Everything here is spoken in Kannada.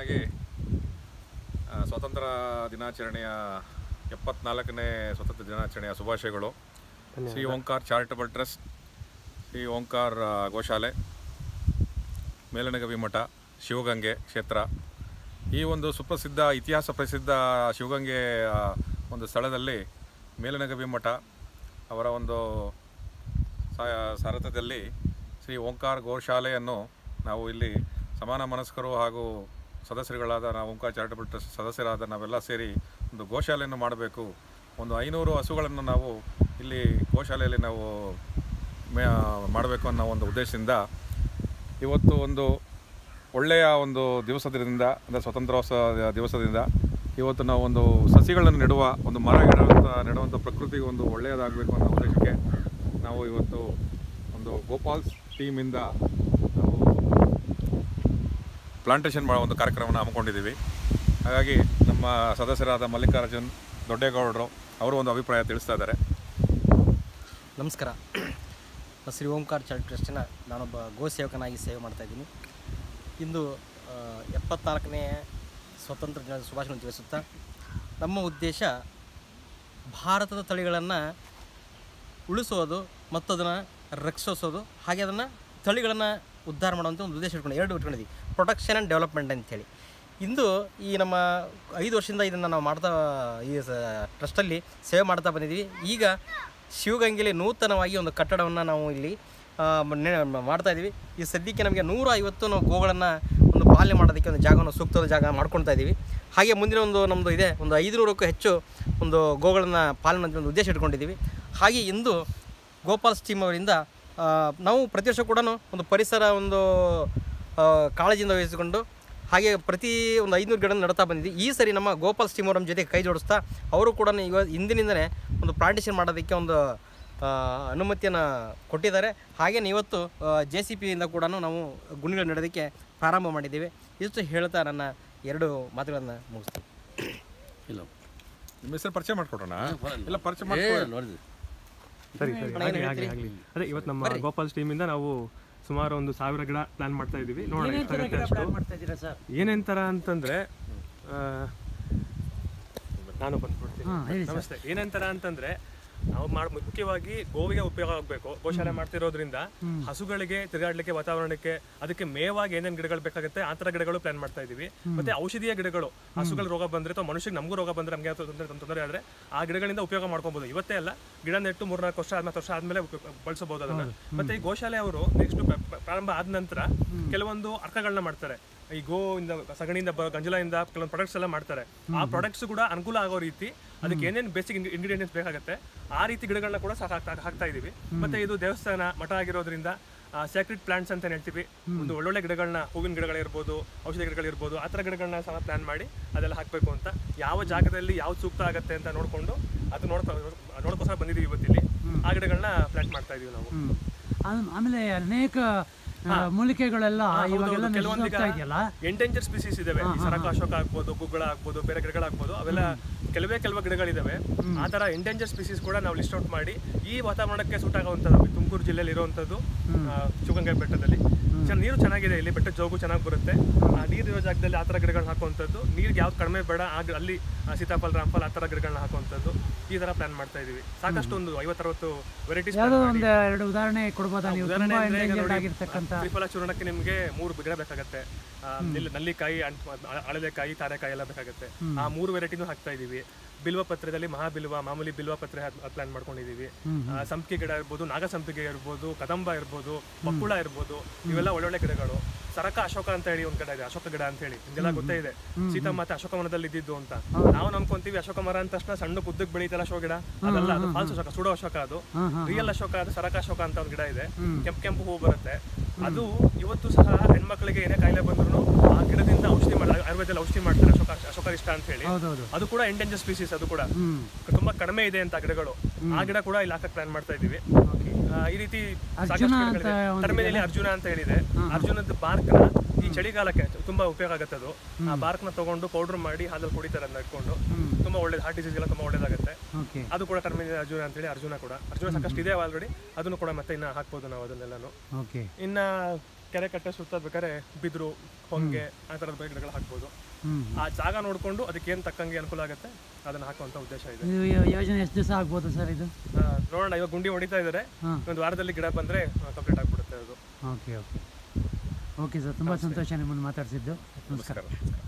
ಮೊದಲನೇದಾಗಿ ಆ, ಸ್ವಾತಂತ್ರ್ಯ ದಿನಾಚರಣೆಯ ಎಪ್ಪತ್ನಾಲ್ಕನೇ ಸ್ವಾತಂತ್ರ್ಯ ದಿನಾಚರಣೆಯ ಶುಭಾಶಯಗಳು ಶ್ರೀ ಓಂಕಾರ್ ಚಾರಿಟಬಲ್ ಟ್ರಸ್ಟ್ ಶ್ರೀ ಓಂಕಾರ್ ಆ, ಗೋಶಾಲೆ ಮೇಲನಗವಿ ಮಠ ಶಿವಗಂಗೆ ಕ್ಷೇತ್ರ ಈ ಒಂದು ಸುಪ್ರಸಿದ್ಧ ಇತಿಹಾಸ ಪ್ರಸಿದ್ಧ ಶಿವಗಂಗೆ ಆ, ಒಂದು ಸ್ಥಳದಲ್ಲಿ ಮೇಲನಗವಿ ಮಠ ಅವರ ಒಂದು ಸಾ- ಸಾರಥ್ಯದಲ್ಲಿ ಶ್ರೀ ಓಂಕಾರ್ ಗೋಶಾಲೆಯನ್ನು ನಾವು ಇಲ್ಲಿ ಸಮಾನ ಮನಸ್ಕರು ಹಾಗೂ ಸದಸ್ಯರುಗಳಾದ ನಾವು ಓಂಕಾರ ಚಾರಿಟಬಲ್ ಟ್ರಸ್ಟ್ ಸದಸ್ಯರಾದ ನಾವೆಲ್ಲ ಸೇರಿ ಒಂದು ಗೋಶಾಲೆಯನ್ನು ಮಾಡಬೇಕು ಒಂದು ಐನೂರು ಹಸುಗಳನ್ನು ನಾವು ಇಲ್ಲಿ ಗೋಶಾಲೆಯಲ್ಲಿ ನಾವು ಮೇ ಮಾಡಬೇಕು ಅನ್ನೋ ಒಂದು ಉದ್ದೇಶದಿಂದ ಇವತ್ತು ಒಂದು ಒಳ್ಳೆಯ ಒಂದು ದಿವಸದಿಂದ ಅಂದರೆ ಸ್ವತಂತ್ರೋತ್ಸವ ದಿವಸದಿಂದ ಇವತ್ತು ನಾವು ಒಂದು ಸಸಿಗಳನ್ನು ನೆಡುವ ಒಂದು ಮರ ನೆಡುವಂಥ ನೆಡುವಂಥ ಪ್ರಕೃತಿಗೆ ಒಂದು ಒಳ್ಳೆಯದಾಗಬೇಕು ಅನ್ನೋ ಉದ್ದೇಶಕ್ಕೆ ನಾವು ಇವತ್ತು ಒಂದು ಗೋಪಾಲ್ಸ್ ಟೀಮಿಂದ ನಾವು ಪ್ಲಾಂಟೇಶನ್ ಮಾಡೋ ಒಂದು ಕಾರ್ಯಕ್ರಮವನ್ನು ಹಮ್ಮಿಕೊಂಡಿದ್ದೀವಿ ಹಾಗಾಗಿ ನಮ್ಮ ಸದಸ್ಯರಾದ ಮಲ್ಲಿಕಾರ್ಜುನ್ ದೊಡ್ಡೇಗೌಡರು ಅವರು ಒಂದು ಅಭಿಪ್ರಾಯ ತಿಳಿಸ್ತಾ ಇದ್ದಾರೆ ನಮಸ್ಕಾರ ನಾನು ಶ್ರೀ ಓಂಕಾರ ಚಾರಿಟಿ ಟ್ರಸ್ಟಿನ ನಾನೊಬ್ಬ ಗೋ ಸೇವಕನಾಗಿ ಸೇವೆ ಮಾಡ್ತಾಯಿದ್ದೀನಿ ಇಂದು ಆ, ಎಪ್ಪತ್ನಾಲ್ಕನೇ ಸ್ವಾತಂತ್ರ್ಯ ದಿನದ ಶುಭಾಶಯ ತಿಳಿಸುತ್ತಾ ನಮ್ಮ ಉದ್ದೇಶ ಭಾರತದ ತಳಿಗಳನ್ನು ಉಳಿಸೋದು ಮತ್ತು ಅದನ್ನು ರಕ್ಷಿಸೋದು ಹಾಗೆ ಅದನ್ನು ತಳಿಗಳನ್ನು ಉದ್ಧಾರ ಮಾಡುವಂಥ ಒಂದು ಉದ್ದೇಶ ಇಟ್ಕೊಂಡು ಎರಡು ಇಟ್ಕೊಂಡಿದ್ದೀವಿ ಪ್ರೊಟೆಕ್ಷನ್ ಆ್ಯಂಡ್ ಡೆವಲಪ್ಮೆಂಟ್ ಅಂತೇಳಿ ಇಂದು ಈ ನಮ್ಮ ಐದು ವರ್ಷದಿಂದ ಇದನ್ನು ನಾವು ಮಾಡ್ತಾ ಈ ಸ ಟ್ರಸ್ಟಲ್ಲಿ ಸೇವೆ ಮಾಡ್ತಾ ಬಂದಿದ್ದೀವಿ ಈಗ ಶಿವಗಂಗೆಯಲ್ಲಿ ನೂತನವಾಗಿ ಒಂದು ಕಟ್ಟಡವನ್ನು ನಾವು ಇಲ್ಲಿ ಆ, ನೆ- ಮಾಡ್ತಾ ಇದ್ದೀವಿ ಈ ಸದ್ಯಕ್ಕೆ ನಮಗೆ ನೂರ ಐವತ್ತು ನಾವು ಗೋಗಳನ್ನು ಒಂದು ಪಾಲನೆ ಮಾಡೋದಕ್ಕೆ ಒಂದು ಜಾಗವನ್ನು ಸೂಕ್ತವಾದ ಜಾಗ ಮಾಡ್ಕೊಳ್ತಾ ಇದ್ದೀವಿ ಹಾಗೆ ಮುಂದಿನ ಒಂದು ನಮ್ಮದು ಇದೆ ಒಂದು ಐದುನೂರಕ್ಕೂ ಹೆಚ್ಚು ಒಂದು ಗೋಗಳನ್ನು ಪಾಲನೆ ಮಾಡುವಂಥ ಒಂದು ಉದ್ದೇಶ ಇಟ್ಕೊಂಡಿದ್ದೀವಿ ಹಾಗೆ ಇಂದು ಗೋಪಾಲ್ಸ್ ಟೀಮ್ ಅವರಿಂದ ಆ, ನಾವು ಪ್ರತಿ ವರ್ಷ ಕೂಡ ಒಂದು ಪರಿಸರ ಒಂದು ಆ, ಕಾಳಜಿಯಿಂದ ವಹಿಸಿಕೊಂಡು ಹಾಗೆ ಪ್ರತಿ ಒಂದು ಐನೂರು ಗಿಡ ನಡ್ತಾ ಬಂದಿದ್ವಿ ಈ ಸರಿ ನಮ್ಮ ಗೋಪಾಲ್ಸ್ ಟೀಮ್ ಅವರ ಜೊತೆ ಕೈ ಜೋಡಿಸ್ತಾ ಅವರು ಕೂಡ ಇವ ಇಂದಿನಿಂದಲೇ ಒಂದು ಪ್ಲಾಂಟೇಷನ್ ಮಾಡೋದಕ್ಕೆ ಒಂದು ಆ, ಅನುಮತಿಯನ್ನು ಕೊಟ್ಟಿದ್ದಾರೆ ಹಾಗೆಯೇ ಇವತ್ತು ಜೆ ಸಿ ಪಿಯಿಂದ ಕೂಡ ನಾವು ಗುಣಿಗಳು ನೆಡೋದಕ್ಕೆ ಪ್ರಾರಂಭ ಮಾಡಿದ್ದೇವೆ ಇಷ್ಟು ಹೇಳ್ತಾ ನನ್ನ ಎರಡು ಮಾತುಗಳನ್ನು ಮುಗಿಸ್ತೀನಿ ಇಲ್ಲ ನಿಮ್ಮ ಹೆಸರು ಪರಿಚಯ ಮಾಡ್ಕೊಡೋಣ ಬರಲ್ಲ. ಇಲ್ಲ ಪರಿಚಯ ಏ, ಮಾಡ್ಕೊಳ್ಳಿ ನೋಡಿದ್ವಿ ಸರಿ ಸರಿ ಆಗಲಿ ಆಗಲಿ ಆಗಲಿ ಅದೇ ಇವತ್ತು ನಮ್ಮ ಗೋಪಾಲ್ಸ್ ಟೀಮಿಂದ ನಾವು ಸುಮಾರು ಒಂದು ಸಾವಿರ ಗಿಡ ಪ್ಲಾನ್ ಮಾಡ್ತಾ ಇದ್ದೀವಿ ನೋಡೋಣ ಎಷ್ಟಾಗುತ್ತೆ ಅಷ್ಟು ಏನೇಂತರ ಅಂತಂದ್ರೆ ಆ, ನಾನು ಬಂದ್ಬಿಡ್ತೀನಿ ನಮಸ್ತೆ ಏನಂತರ ಅಂತಂದ್ರೆ ನಾವು ಮಾಡ್ ಮುಖ್ಯವಾಗಿ ಗೋವಿಗೆ ಉಪಯೋಗ ಆಗಬೇಕು ಗೋಶಾಲೆ ಮಾಡ್ತಿರೋದ್ರಿಂದ ಹಸುಗಳಿಗೆ ತಿರುಗಾಡ್ಲಿಕ್ಕೆ ವಾತಾವರಣಕ್ಕೆ ಅದಕ್ಕೆ ಮೇವಾಗಿ ಏನೇನ್ ಗಿಡಗಳು ಬೇಕಾಗುತ್ತೆ ಆ ತರ ಗಿಡಗಳು ಪ್ಲಾನ್ ಮಾಡ್ತಾ ಇದೀವಿ ಮತ್ತೆ ಔಷಧೀಯ ಗಿಡಗಳು ಹಸುಗಳ ರೋಗ ಬಂದ್ರೆ ಅಥವಾ ಮನುಷ್ಯಗೆ ನಮಗೂ ರೋಗ ಬಂದ್ರೆ ನಮಗೆ ತೊಂದರೆ ತೊಂದರೆ ಆದ್ರೆ ಆ ಗಿಡಗಳಿಂದ ಉಪಯೋಗ ಮಾಡ್ಕೊಬಹುದು ಇವತ್ತೇ ಅಲ್ಲ ಗಿಡ ನೆಟ್ಟು ಮೂರ್ನಾಲ್ಕು ವರ್ಷ ಆದ್ಮೇಲೆ ವರ್ಷ ಆದ್ಮೇಲೆ ಉಪ- ಬಳಸಬಹುದು ಅದನ್ನ ಮತ್ತೆ ಈ ಗೋಶಾಲೆ ಅವರು ನೆಕ್ಸ್ಟ್ ಪ್ರಾರಂಭ ಆದ ನಂತರ ಕೆಲವೊಂದು ಅರ್ಕಗಳನ್ನ ಮಾಡ್ತಾರೆ ಈ ಗೋ ಇಂದ ಸಗಣಿಯಿಂದ ಬರೋ ಗಂಜಲದಿಂದ ಕೆಲವೊಂದು ಪ್ರಾಡಕ್ಟ್ಸ್ ಎಲ್ಲ ಮಾಡ್ತಾರೆ ಆ ಪ್ರಾಡಕ್ಟ್ಸ್ ಕೂಡ ಅನುಕೂಲ ಆಗೋ ರೀತಿ ಅದಕ್ಕೆ ಏನೇನು ಬೇಸಿಕ್ ಇಂಗ್ರೀಡಿಯೆಂಟ್ಸ್ ಬೇಕಾಗುತ್ತೆ ಆ ರೀತಿ ಗಿಡಗಳನ್ನ ಕೂಡ ಸಹ ಹಾಕ್ತಾ ಹಾಕ್ತಾ ಇದೀವಿ ಮತ್ತೆ ಇದು ದೇವಸ್ಥಾನ ಮಠ ಆಗಿರೋದ್ರಿಂದ ಸ್ಯಾಕ್ರಿಡ್ ಪ್ಲಾಂಟ್ಸ್ ಅಂತ ಹೇಳ್ತೀವಿ ಒಂದು ಒಳ್ಳೊಳ್ಳೆ ಗಿಡಗಳನ್ನ ಹೂವಿನ ಗಿಡಗಳಿರ್ಬೋದು ಔಷಧಿ ಗಿಡಗಳಿರ್ಬೋದು ಆ ಥರ ಗಿಡಗಳನ್ನ ಸಹ ಪ್ಲಾನ್ ಮಾಡಿ ಅದೆಲ್ಲ ಹಾಕಬೇಕು ಅಂತ ಯಾವ ಜಾಗದಲ್ಲಿ ಯಾವ್ದು ಸೂಕ್ತ ಆಗುತ್ತೆ ಅಂತ ನೋಡಿಕೊಂಡು ಅದು ನೋಡ್ತಾ ನೋಡ್ಕೋಸ್ಕರ ಬಂದಿದ್ದೀವಿ ಇವತ್ತಿಲ್ಲಿ ಆ ಗಿಡಗಳನ್ನ ಪ್ಲಾಂಟ್ ಮಾಡ್ತಾ ಇದೀವಿ ನಾವು ಹ್ಮ್. ಆಮ್- ಆಮೇಲೆ ಅನೇಕ ಆ, ಮೂಲಿಕೆಗಳೆಲ್ಲ ಇವಾಗೆಲ್ಲ ಕೆಲವೊಂದು ನಶಿಸ್ತಾ ಇದೆಯಲ್ಲ ಎಂಡೇಂಜರ್ ಸ್ಪೀಸೀಸ್ ಇದಾವೆ ಈ ಸರಕ ಅಶೋಕ ಆಗ್ಬೋದು ಗುಗ್ಗಳ ಆಗ್ಬೋದು ಬೇರೆ ಗಿಡಗಳಾಗ್ಬೋದು ಅವೆಲ್ಲ ಕೆಲವೇ ಕೆಲವೇ ಗಿಡಗಳಿದಾವೆ ಆ ತರ ಎಂಡೇಂಜರ್ ಸ್ಪೀಸೀಸ್ ಕೂಡ ನಾವು ಲಿಸ್ಟ್ ಔಟ್ ಮಾಡಿ ಈ ವಾತಾವರಣಕ್ಕೆ ಸೂಟ್ ಆಗುವಂಥದ್ದು ತುಮಕೂರು ಜಿಲ್ಲೆಯಲ್ಲಿ ಇರುವಂಥದ್ದು ಆ, ಶಿವಗಂಗೆ ಬೆಟ್ಟದಲ್ಲಿ ಚೆನ್ನ- ನೀರು ಚೆನ್ನಾಗಿದೆ ಇಲ್ಲಿ ಬೆಟ್ಟದ ಜೋಗು ಚೆನ್ನಾಗಿ ಬರುತ್ತೆ ಆ ನೀರಿರೋ ಜಾಗದಲ್ಲಿ ಆ ಥರ ಗಿಡಗಳನ್ನ ಹಾಕುವಂಥದ್ದು ನೀರಿಗೆ ಯಾವ್ದು ಕಡಿಮೆ ಬೇಡ ಆ ಗಿ- ಅಲ್ಲಿ ಆ, ಸೀತಾಫಲ ರಾಮಫಲ ಆ ಥರ ಗಿಡಗಳನ್ನ ಹಾಕುವಂಥದ್ದು ಈ ಥರ ಪ್ಲಾನ್ ಮಾಡ್ತಾ ಇದೀವಿ ಸಾಕಷ್ಟು ಒಂದು ಐವತ್ತರವತ್ತು ವೆರೈಟೀಸ್ ಯಾವುದೋ ಒಂದು ಎರಡು ಉದಾಹರಣೆ ಕೊಡ್ಬೋದಾ ನೀವು ತುಂಬಾ ಎಂಡೇಂಜರ್ಡ್ ಆಗಿರ್ತಕ್ಕಂಥ ತ್ರಿಫಲ ಚೂರ್ಣಕ್ಕೆ ನಿಮಗೆ ಮೂರು ಗಿಡ ಬೇಕಾಗುತ್ತೆ ಆ, ನೆಲ್ಲಿ- ನಲ್ಲಿಕಾಯಿ ಅಂಟ್- ಅ- ಅಳಲೆಕಾಯಿ ತಾರೆಕಾಯಿ ಎಲ್ಲ ಬೇಕಾಗುತ್ತೆ ಆ ಮೂರು ವೆರೈಟಿನೂ ಹಾಕ್ತಾ ಇದೀವಿ ಬಿಲ್ವ ಪತ್ರದಲ್ಲಿ ಮಹಾಬಿಲ್ವ ಮಾಮೂಲಿ ಬಿಲ್ವ ಪತ್ರೆ ಪ್ಲಾನ್ ಮಾಡ್ಕೊಂಡಿದೀವಿ ಆ, ಸಂಪಿಗೆ ಗಿಡ ಇರ್ಬೋದು ನಾಗ ಸಂಪಿಗೆ ಇರ್ಬೋದು ಕದಂಬ ಇರ್ಬೋದು ಬಕ್ಕುಳ ಇರ್ಬೋದು ಇವೆಲ್ಲ ಒಳ್ಳೊಳ್ಳೆ ಗಿಡಗಳು ಸರಕ ಅಶೋಕ ಅಂತ ಹೇಳಿ ಒಂದ್ ಗಿಡ ಇದೆ ಅಶೋಕ ಗಿಡ ಅಂತ ಹೇಳಿ ನಿಮ್ಗೆಲ್ಲ ಗೊತ್ತೇ ಇದೆ ಸೀತಾಮಾತೆ ಅಶೋಕವನದಲ್ಲಿ ಇದ್ದಿದ್ದು ಅಂತ ನಾವು ನಂಬ್ಕೊಂತೀವಿ ಅಶೋಕ ಮರ ಅಂದ ತಕ್ಷಣ ಸಣ್ಣ ಉದ್ದಕ್ಕೆ ಬೆಳೀತಲ್ಲ ಅಶೋಕ ಗಿಡ ಅದಲ್ಲ ಅದು ಫಾಲ್ಸ್ ಅಶೋಕ ಸುಡೋ ಅಶೋಕ ಅದು ರಿಯಲ್ ಅಶೋಕ ಅದು ಸರಕ ಅಶೋಕ ಅಂತ ಒಂದು ಗಿಡ ಇದೆ ಕೆಂಪು ಕೆಂಪು ಹೂ ಬರುತ್ತೆ ಅದು ಇವತ್ತು ಸಹ ಹೆಣ್ಮಕ್ಳಿಗೆ ಏನೇ ಕಾಯಿಲೆ ಬಂದ್ರು ಆ ಗಿಡದಿಂದ ಔಷಧಿ ಮಾಡಿ ಆಯುರ್ವೇದದಲ್ಲಿ ಔಷಧಿ ಮಾಡ್ತಾರೆ ಅಶೋಕ ಅಶೋಕರಿಷ್ಟ ಅಂತ ಹೇಳಿ ಹೌದೌದು ಅದು ಕೂಡ ಎಂಡೇಂಜರ್ ಸ್ಪೀಸೀಸ್ ಅದು ಕೂಡ ಹ್ಮ್ ತುಂಬಾ ಕಡಿಮೆ ಇದೆ ಅಂತ ಗಿಡಗಳು ಆ ಗಿಡ ಕೂಡ ಇಲ್ಲಿ ಹಾಕಕ್ ಪ್ಲಾನ್ ಮಾಡ್ತಾ ಇದೀವಿ ಆ, ಈ ರೀತಿ ಅರ್ಜುನ ಸಾಕಷ್ಟು ಅಂತ ಗಿಡಗಳಿದೆ ಒಂದು ಟರ್ಮಿನಲ್ಲಿ ಅರ್ಜುನ ಅಂತ ಹೇಳಿದೆ ಅರ್ಜುನದ ಬಾರ್ಕ್ ಈ ಚಳಿಗಾಲಕ್ಕೆ ತುಂಬಾ ಉಪಯೋಗ ಆಗುತ್ತೆ ಅದು ಆ ಬಾರ್ಕ್ ನ ತಗೊಂಡು ಪೌಡರ್ ಮಾಡಿ ಹಾಲಲ್ಲಿ ಕುಡಿತಾರೆ ಅದನ್ನ ಇಟ್ಕೊಂಡು ತುಂಬಾ ಒಳ್ಳೇದು ಹಾರ್ಟ್ ಡಿಸೀಸ್ ಎಲ್ಲ ತುಂಬಾ ಒಳ್ಳೇದಾಗುತ್ತೆ ಓಕೆ ಅದು ಕೂಡ ಟರ್ಮಿನಲ್ಲಿ ಅರ್ಜುನ ಅಂತ ಹೇಳಿ ಅರ್ಜುನ ಕೂಡ ಅರ್ಜುನ ಸಾಕಷ್ಟು ಇದೆ ಆಲ್ರೆಡಿ ಅದನ್ನು ಕೂಡ ಮತ್ತೆ ಇನ್ನ ಹಾಕ್ಬೋದು ನಾವು ಅದನ್ನೆಲ್ಲಾನು ಓಕೆ ಇನ್ನ ಕೆರೆ ಕಟ್ಟೆ ಸುತ್ತ ಬೇಕಾದ್ರೆ ಬಿದಿರು ಹೊಂಗೆ ಆ ಥರದ ಬೇರೆ ಗಿಡಗಳು ಹಾಕ್ಬೋದು ಹ್ಮ್ ಆ ಜಾಗ ನೋಡಿಕೊಂಡು ಅದಕ್ಕೆ ಏನು ತಕ್ಕಂಗೆ ಅನುಕೂಲ ಆಗುತ್ತೆ ಅದನ್ನ ಹಾಕುವಂಥ ಉದ್ದೇಶ ಇದೆ ಇದು ಯೋ- ಯೋಜನೆ ಎಷ್ಟು ದಿವಸ ಆಗ್ಬೋದು ಸರ್ ಇದು ಆ, ನೋಡೋಣ ಇವಾಗ ಗುಂಡಿ ಹೊಡಿತಾ ಇದ್ದಾರೆ ಹಾಂ ಒಂದು ವಾರದಲ್ಲಿ ಗಿಡ ಬಂದರೆ ಕಂಪ್ಲೀಟ್ ಆಗಿಬಿಡುತ್ತೆ ಅದು ಓಕೆ ಓಕೆ ಓಕೆ ಸರ್ ತುಂಬ ಸಂತೋಷ ನಿಮ್ಮನ್ನು ಮಾತಾಡಿಸಿದ್ದು ನಮಸ್ಕಾರ ನಮಸ್ಕಾರ